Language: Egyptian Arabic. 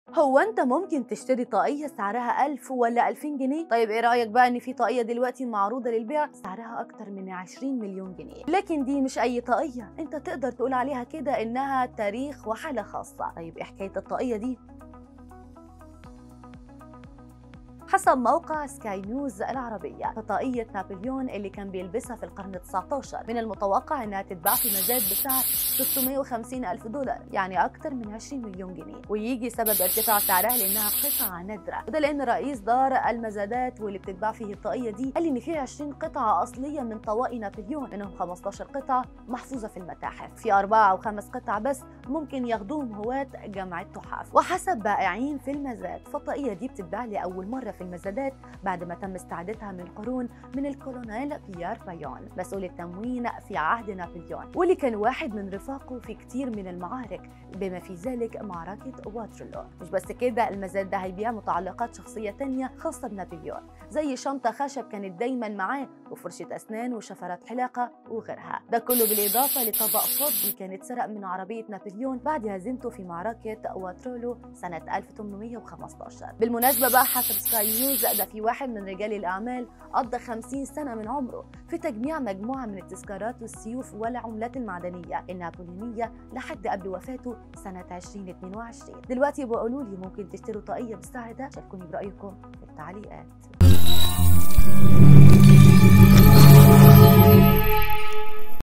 هو انت ممكن تشتري طاقية سعرها 1000 ولا 2000 جنيه؟ طيب ايه رأيك بقى ان في طاقية دلوقتي معروضة للبيع سعرها اكتر من 20 مليون جنيه لكن دي مش اي طاقية انت تقدر تقول عليها كده انها تاريخ وحالة خاصة طيب ايه حكاية الطاقية دي؟ حسب موقع سكاي نيوز العربية فطاقية نابليون اللي كان بيلبسها في القرن 19 من المتوقع انها تتباع في مزاد بسعر 650 ألف دولار يعني أكثر من 20 مليون جنيه ويجي سبب ارتفاع سعرها لأنها قطعة نادرة وده لأن رئيس دار المزادات واللي بتتباع فيه الطاقية دي قال إن في 20 قطعة أصلية من طواقي نابليون منهم 15 قطعة محفوظة في المتاحف في أربعة أو خمس قطع بس ممكن ياخدوهم هواة جمع التحف وحسب بائعين في المزاد فالطاقية دي بتتباع لأول مرة في المزادات بعد ما تم استعادتها من قرون من الكولونيل بيير بايون مسؤول التموين في عهد نابليون واللي كان واحد من رفاقه في كتير من المعارك بما في ذلك معركة واترلو مش بس كده المزاد ده هيبيع متعلقات شخصية تانية خاصة بنابليون زي شنطة خشب كانت دايما معاه وفرشة أسنان وشفرات حلاقة وغيرها ده كله بالإضافة لطبق فضي كان اتسرق من عربية نابليون بعد هزيمته في معركة واترولو سنة 1815 بالمناسبة بقى حسب سكاي نيوز ده في واحد من رجال الأعمال قضى 50 سنة من عمره في تجميع مجموعة من التذكارات والسيوف والعملات المعدنية النابليونية لحد قبل وفاته سنة 2022 دلوقتي بقولوا لي ممكن تشتروا طاقية بالسعر ده شاركوني برأيكم في التعليقات